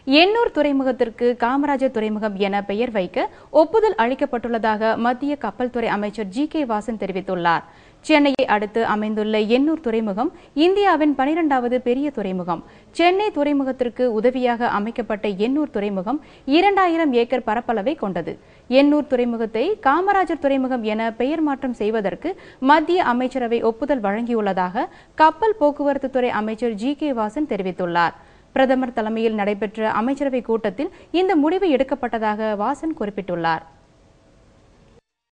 எண்ணூர் துறைமுகத்திற்கு காமராஜர் துறைமுகம் என பெயர் வைக்க ஒப்புதல் அளிக்கப்பட்டுள்ளதாக மத்திய கப்பல் துறை அமைச்சர் ஜி கே வாசன் தெரிவித்துள்ளார் சென்னையை அடுத்து அமைந்துள்ள எண்ணூர் துறைமுகம் இந்தியாவின் பனிரெண்டாவது பெரிய துறைமுகம் சென்னை துறைமுகத்திற்கு உதவியாக அமைக்கப்பட்ட எண்ணூர் துறைமுகம் இரண்டாயிரம் ஏக்கர் பரப்பளவை கொண்டது எண்ணூர் துறைமுகத்தை காமராஜர் துறைமுகம் என பெயர் மாற்றம் செய்வதற்கு மத்திய அமைச்சரவை ஒப்புதல் வழங்கியுள்ளதாக கப்பல் போக்குவரத்து துறை அமைச்சர் ஜி கே வாசன் தெரிவித்துள்ளார் பிரதமர் தலைமையில் நடைபெற்ற அமைச்சரவை கூட்டத்தில் இந்த முடிவு எடுக்கப்பட்டதாக வாசன் குறிப்பிட்டுள்ளார்